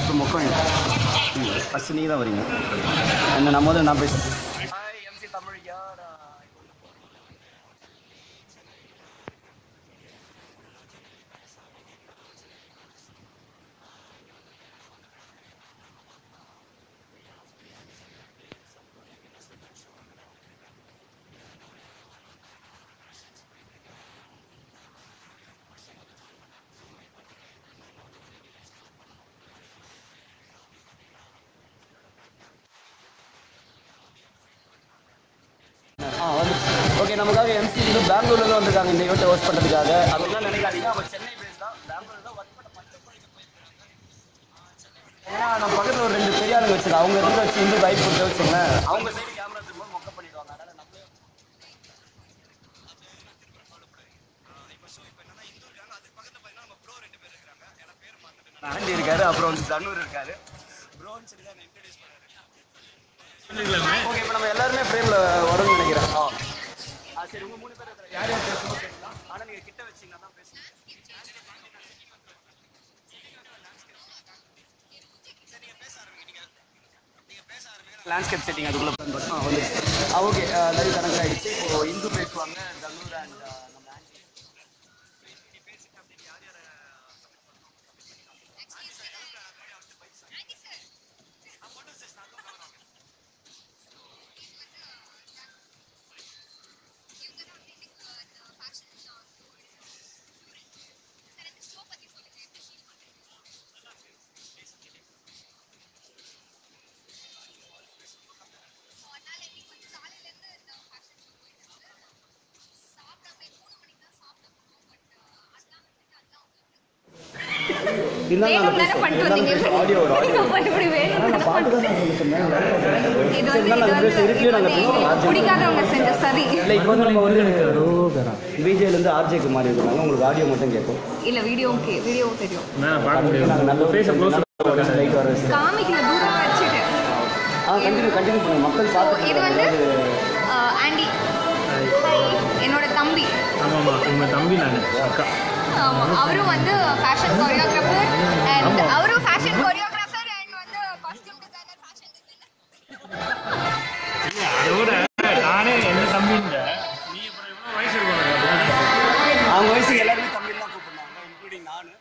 அப்புறம் மொக்கம் ஃபஸ்ட்டு நீங்கள் தான் வரீங்க என்ன நான் முதல்ல நான் பேசுகிறேன் எம்சி தமிழ் யார் ஆ வந்து ஓகே நமக்காக எம்சி வந்து பெங்களூர்லேருந்து வந்திருக்காங்க இந்த ஈவெண்ட்டை ஹோஸ்ட் பண்ணுறதுக்காக அப்படிலாம் நினைக்காதீங்க அவங்க சென்னை பேஸ் தான் பெங்களூர் தான் ஒர்க் பண்ண ஏன்னா நம்ம பக்கத்தில் ஒரு ரெண்டு பெரிய ஆளுங்க வச்சிருக்கோம் அவங்க இருந்து வச்சு இந்த வைப் கொடுத்து வச்சுங்களேன் அவங்க சைடு கேமரா திரும்ப மொக்க பண்ணிடுவாங்க அதனால நம்மளே ஆண்டி இருக்காரு அப்புறம் வந்து தனூர் இருக்காரு ப்ரோன்னு சொல்லி தான் இன்ட்ரடியூஸ் பண்ணாரு ஓகே இப்போ நம்ம எல்லாருமே ஃப்ரேமில் வரும்னு நினைக்கிறேன் ஆ ஆ சரி உங்கள் மூணு பேர் இருக்கிற யார் யார் பேசணும் பேசலாம் ஆனால் நீங்கள் கிட்ட வச்சிங்கன்னா தான் பேசணும் லேண்ட்ஸ்கேப் செட்டிங் அதுக்குள்ளே பிளான் பண்ணோம் ஆ வந்து ஆ ஓகே லைவ் கனெக்ட் ஆகிடுச்சு இப்போ இந்து பேசுவாங்க தனூர் அண்ட் நம்ம ஆண்டி வேணும் தானே பண்ணிட்டு வந்தீங்க ஆடியோ ஒரு ஆடியோ இப்படி வேணும் தானே பாட்டு தான் நான் சொல்லிட்டேன் இது வந்து இது வந்து இது வந்து பிடிக்காதவங்க செஞ்ச சதி இல்லை இப்போ வந்து நம்ம வந்து விஜய்லேருந்து ஆர்ஜே குமார் இருக்கிறாங்க உங்களுக்கு ஆடியோ மட்டும் கேட்கும் இல்ல வீடியோ ஓகே வீடியோ தெரியும் நான் பார்க்க முடியாது நாங்கள் நல்ல ஃபேஸை க்ளோஸ் லைக் வர வச்சு காமிக்கல தூரம் வச்சுட்டு ஆ கண்டினியூ கண்டினியூ பண்ணுங்க மக்கள் ஸோ பார்த்து இது வந்து ஆஹ், ஆண்டி என்னோட தம்பி ஆமாம்மா உங்கள் தம்பி நான் அக்கா ஆமா அவரும் வந்து ஃபேஷன் கொரியோகிராஃபர் அண்ட் அவரும் ஃபேஷன் கொரியோகிராஃபர் அண்ட் வந்து காஸ்டியூம் டிசைனர் ஃபேஷன் டிசைனர் இல்லை அதோட நானே என்ன தம்பின்ற நீ அப்புறம் எவ்வளோ வயசு இருக்கும் அவங்க வயசுக்கு எல்லாருமே தமிழ் தான் கூப்பிடுறாங்க இன்க்ளூடிங் நான்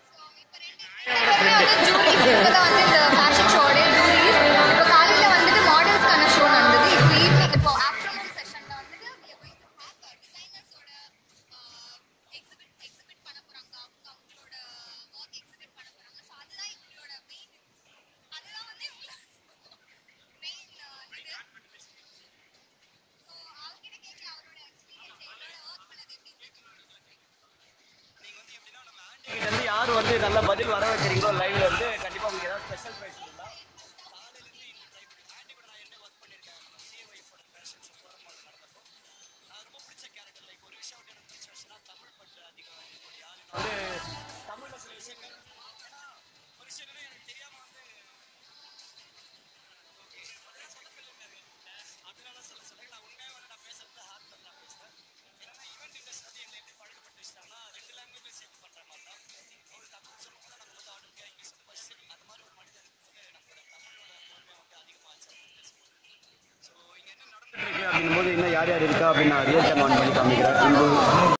ஜூரிஸ் தான் வந்து இந்த ஃபேஷன் ஷோடைய ஜூரிஸ் இப்போ காலையில் வந்துட்டு மாடல்ஸ்க்கான ஷோ நடந்தது இப்போ ஈவினிங் இப்போ ஆஃப்டர்நூன் செஷனில் வந்துட்டு we are going to have டிசைனர்ஸோட எக்ஸிபிட் எக்ஸிபிட் பண்ண போகிறாங்க அவங்க அவங்களோட ஒர்க் எக்ஸிபிட் பண்ண போகிறாங்க ஸோ அதுதான் இவங்களோட மெயின் அதுதான் வந்து மெயின் இது ஸோ அவங்ககிட்ட கேட்க அவரோட எக்ஸ்பீரியன்ஸ் எங்களோட ஒர்க் பண்ணது எப்படி கிட்ட இருந்து யார் வந்து நல்ல பதில் வர வைக்கிறீங்களோ லைவ்ல வந்து கண்டிப்பா உங்களுக்கு ஏதாவது ஸ்பெஷல் ப்ரைஸ் கொடுக்கலாம் அப்படின்னும் போது இன்னும் யார் யார் இருக்கா அப்படின்னு நான் ரியல் டைம் ஆன் பண்ணி காமிக்கிறேன்